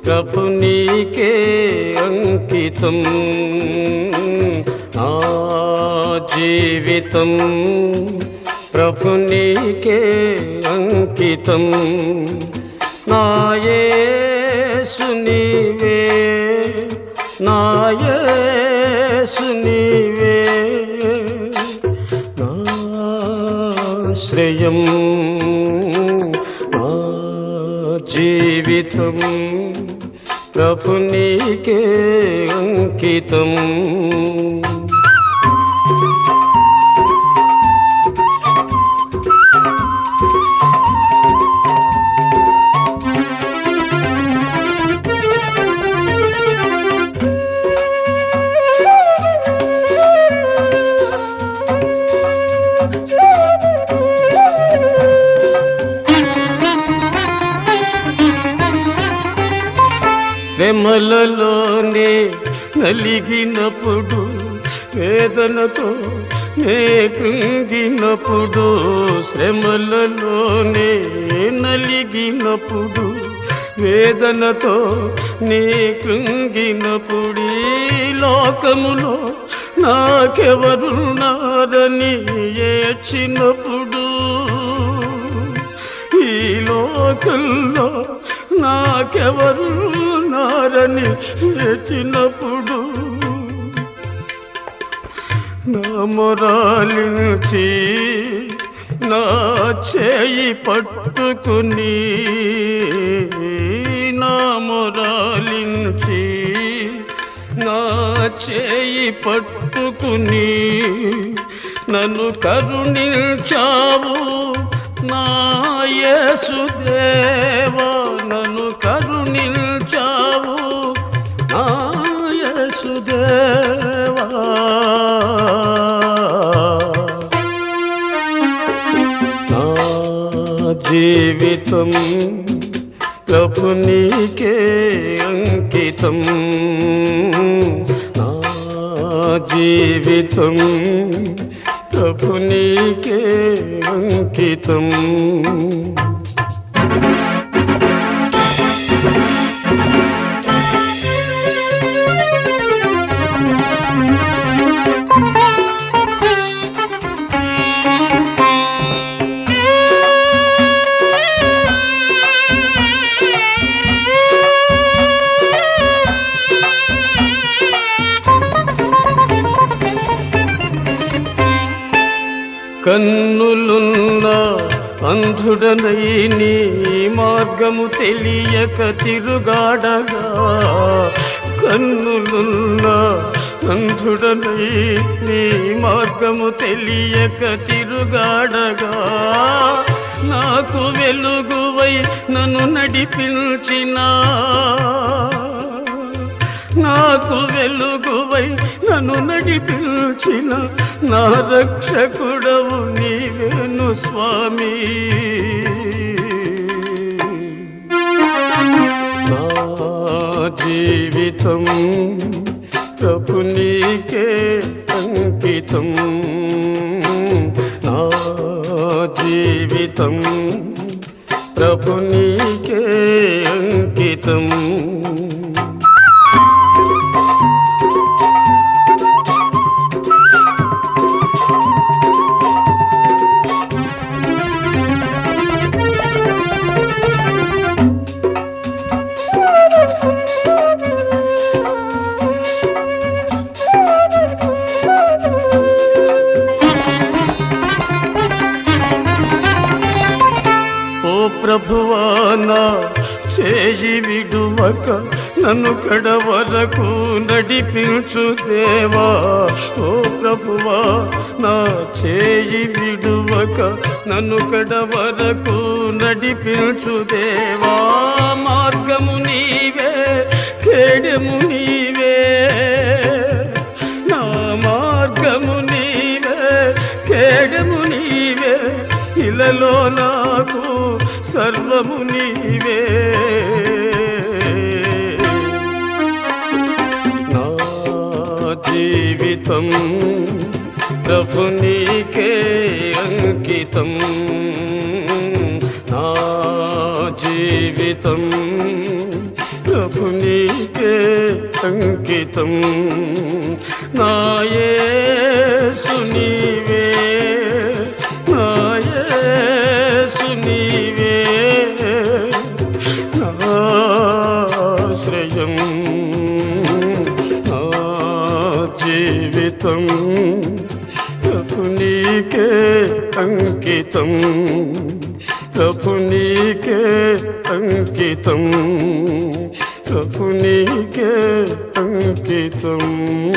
ప్రభు నీకే అంకితం నా జీవితం ప్రభు నీకే అంకితం నాయేసు నీవే నాయేసు నీవే నాశ్రయం నా జీవితం ప్రభు నీకే అంకితం శ్రమలలోనే నలిగినప్పుడు వేదనతో నే కృంగినప్పుడు శ్రమలలోనే నలిగినప్పుడు వేదనతో నే కృంగినప్పుడు ఈ లోకములో నాకెవరున్నారని ఏడ్చినప్పుడు ఈ లోకంలో నాకెవరు నారని ఏచినప్పుడు నా మొరాలించి నా చేయి పట్టుకుని నా మొరాలించి నా చేయి పట్టుకుని నన్ను కరుణించావు నా యేసుదేవా నన్ను కరుణించావు నా యేసుదేవా నా జీవితం ప్రభు నీకే అంకితం నా జీవితం ప్రభు నీకే అంకితం కన్నులున్న అంధుడనై నీ మార్గము తెలియక తిరుగాడగా కన్నులున్న అంధుడనై నీ మార్గము తెలియక తిరుగాడగా నాకు వెలుగువై నన్ను నడిపించినా నాకు వెలుగువై నన్ను నడిపించిన నా రక్షకుడవు నీవేను స్వామి నా జీవితం ప్రభు నీకే అంకితం నా జీవితం ప్రభు నీకే అంకితం ఓ ప్రభువానా చేయి విడువక నన్ను కడ వరకు నడిపించు దేవా ఓ ప్రభువా నా చేయి విడువక నన్ను కడ వరకు నడిపించు దేవా మార్గము నీవే ఖేడము నీవే నా మార్గము నీవే ఖేడము నీవే ఇలలో నాకు సర్వము నీవే నా జీవితం ప్రభు నీకే అంకితం నా జీవితం ప్రభు నీకే అంకితం నాయేసు నీవే నాయేసు నీవే నాశ్రయం నా జీవితం ప్రభు నీకే అంకితం ప్రభు నీకే అంకితం ప్రభు నీకే అంకితం